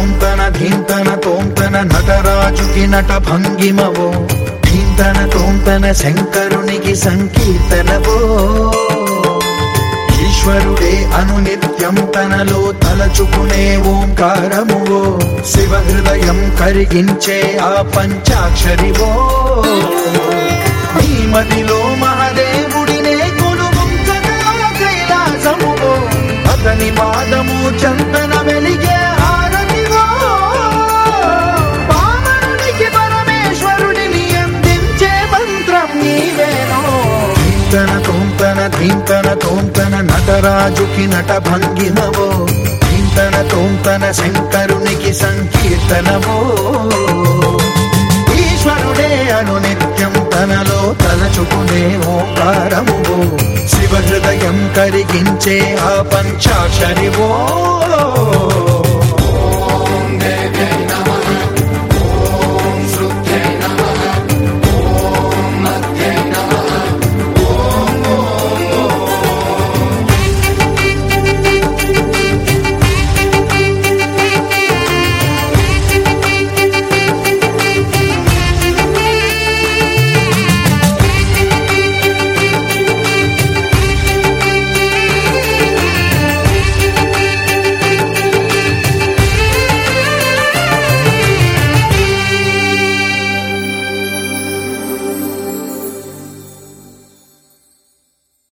తోంతన ధీంతన తోంతన నటరాజుకి నట భంగిమవో ధీంతన తోంతన శంకరునికి సంకీర్తనవో ఈశ్వరుడే అనునిత్యం తనలో తలచుకునే ఓంకారమువో శివ హృదయం కరిగించే ఆ పంచాక్షరివో నీ మదిలో మహదేవుడినే కొలువుంచగా కైలాసమువో అతని పాదము చందన వెలిగే హారతివో పావనునికి పరమేశ్వరుడిని అందించే మంత్రం నీవేనో ధీంతన తోంతన ధీంతన తోంతన నటరాజుకి నట భంగిమవో ధీంతన తోంతన శంకరునికి సంకీర్తనవో ఈశ్వరుడే అను నిత్యం తనలో తలచుకునే ఓంకారమువో శివ హృదయం కరిగించే ఆ పంచాక్షరివో